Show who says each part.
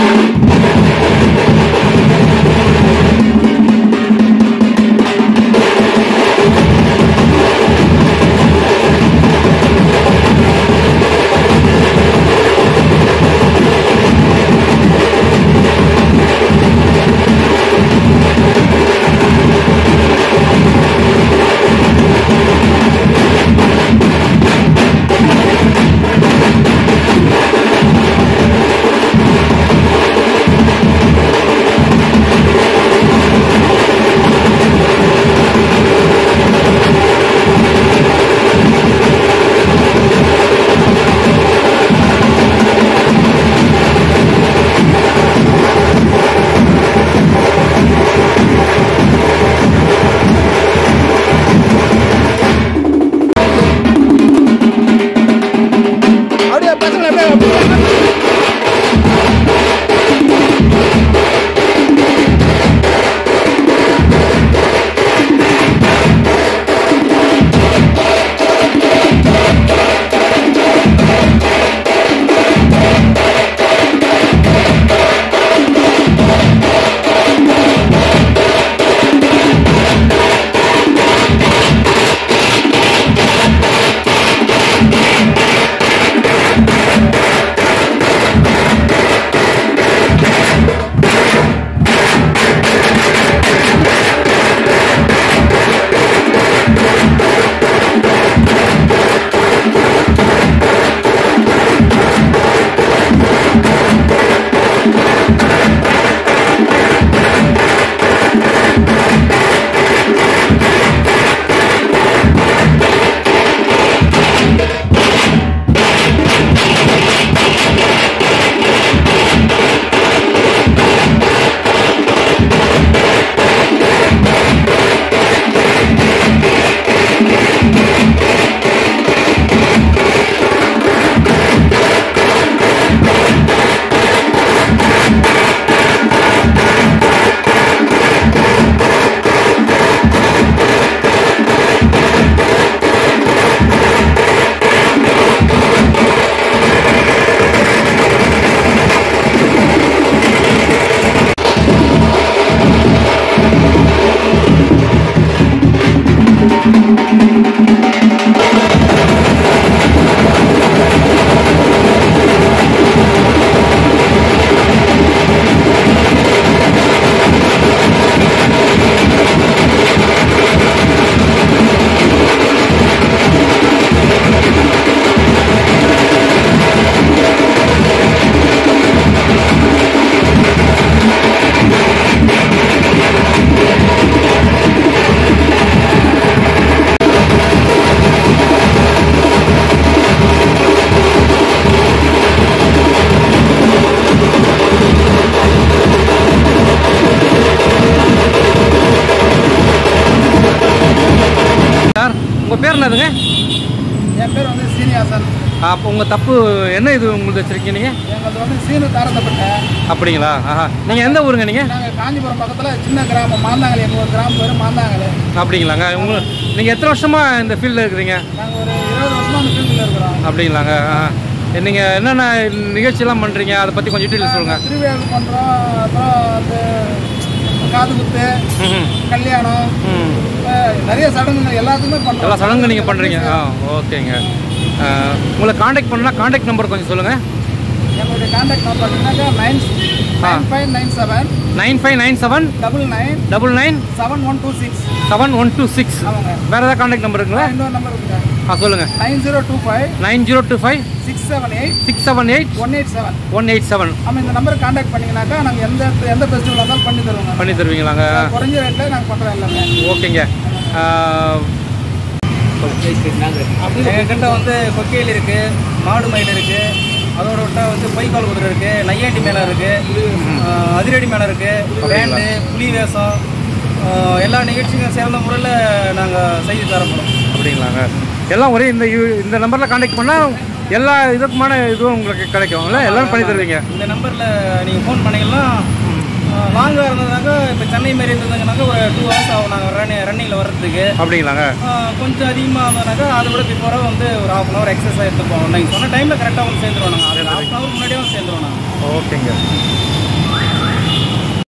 Speaker 1: அப்படியே பசங்களை அப்படியே அப்படியே
Speaker 2: சார் உங்கள் பேர் என்னதுங்க
Speaker 1: என் பேர் வந்து சீனிவாசன்
Speaker 2: அப்போ உங்கள் தப்பு என்ன இது உங்களுக்கு வச்சுருக்கீங்க நீங்கள்
Speaker 1: எங்களது வந்து சீனு தாரந்தப்பட்ட
Speaker 2: அப்படிங்களா ஆஹா நீங்கள் எந்த ஊருங்க நீங்கள்
Speaker 1: நாங்கள் காஞ்சிபுரம் பக்கத்தில் சின்ன கிராமம் மாந்தாங்கல் எங்கள் ஒரு கிராமம் பேர் மாந்தாங்கல்
Speaker 2: அப்படிங்களாங்க உங்கள் நீங்கள் எத்தனை வருஷமாக இந்த ஃபீல்டில் இருக்கிறீங்க
Speaker 1: நாங்கள் ஒரு இருபது வருஷமா அந்த ஃபீல்டில் இருக்கிறோம்
Speaker 2: அப்படிங்களாங்க நீங்கள் என்னென்ன நிகழ்ச்சியெல்லாம் பண்ணுறீங்க அதை பற்றி கொஞ்சம் டீட்டெயில் சொல்லுங்கள்
Speaker 1: திருவிழா பண்ணுறோம் அப்புறம் அந்த காது குத்து
Speaker 2: ம்
Speaker 1: கல்யாணம்
Speaker 2: ம்
Speaker 1: அஹ் நிறைய சடங்குகள் எல்லாத்துக்குமே பண்ணுறோம்
Speaker 2: எல்லா சடங்கு நீங்கள் பண்ணுறீங்க ஆ ஓகேங்க ஆ, உங்களை காண்டாக்ட் பண்ணால் காண்டாக்ட் நம்பர் கொஞ்சம் சொல்லுங்கள்
Speaker 1: எங்களுடைய கான்டாக்ட் நம்பர் பார்த்தீங்கன்னாக்கா nine nine five nine seven
Speaker 2: nine five nine seven
Speaker 1: double nine
Speaker 2: double nine
Speaker 1: seven one two six
Speaker 2: seven one two six
Speaker 1: ஆமாங்க
Speaker 2: வேறு ஏதாவது காண்டாக்ட் நம்பர் இருக்குங்களா
Speaker 1: இன்னொரு நம்பர் இருக்குங்க
Speaker 2: ஆ சொல்லுங்கள்
Speaker 1: nine zero two five
Speaker 2: nine zero two five
Speaker 1: six seven eight
Speaker 2: six seven eight
Speaker 1: one eight seven
Speaker 2: one eight seven
Speaker 1: நம்ம இந்த நம்பருக்கு கான்டாக்ட் பண்ணீங்கன்னாக்கா நாங்கள் எந்த எந்த ஃபெஸ்டிவல் இருந்தாலும் பண்ணி தருவோங்க
Speaker 2: பண்ணி தருவீங்களாங்க
Speaker 1: குறைஞ்ச ரேட்டில் நாங்கள் பண்ணுறோம் எல்லாமே
Speaker 2: ஓகேங்க ஆ,
Speaker 3: எங்ககிட்ட வந்து கொக்கையில் இருக்கு மாடு மயில் இருக்கு அதோட விட்டா வந்து பைக்கால் குதிரை இருக்கு நையாண்டி மேளம் இருக்கு ஆஹ் அதிரடி மேளம் இருக்கு பேண்டு புலி வேஷம் ஆஹ் எல்லா நிகழ்ச்சிக்கும் சிறந்த முறையில் நாங்கள் செய்து தரப்போம்
Speaker 2: அப்படிங்களாங்க எல்லாம் ஒரே இந்த யூ- இந்த நம்பரில் காண்டாக்ட் பண்ணால் எல்லா இதுக்குமான இதுவும் உங்களுக்கு கிடைக்கும்ல எல்லாரும் பண்ணி தருவீங்க
Speaker 3: இந்த நம்பரில் நீங்கள் ஃபோன் பண்ணீங்கன்னா லாங்காக இருந்ததுனாக்கா இப்போ சென்னை மாரி இருந்ததுனாக்கா ஒரு டூ ஹவர்ஸ் ஆகும் நாங்கள் ரன்னிங் ரன்னிங்கில் வர்றதுக்கு
Speaker 2: அப்படிங்களாங்க
Speaker 3: ஆஹ் கொஞ்சம் அதிகமாக இருந்ததுனாக்கா அதை விட பிஃபோராக வந்து ஒரு ஹாஃப் அன் ஹவர் எக்ஸசைஸ் எடுத்துப்போம் நீங்கள் சொன்ன டைமில் கரெக்டாக வந்து சேர்ந்துருவோம் நாங்கள் அது ஹாஃப் அன் ஹவர் முன்னாடியே வந்து சேர்ந்துருவோம் நாங்கள்
Speaker 2: ஓகேங்க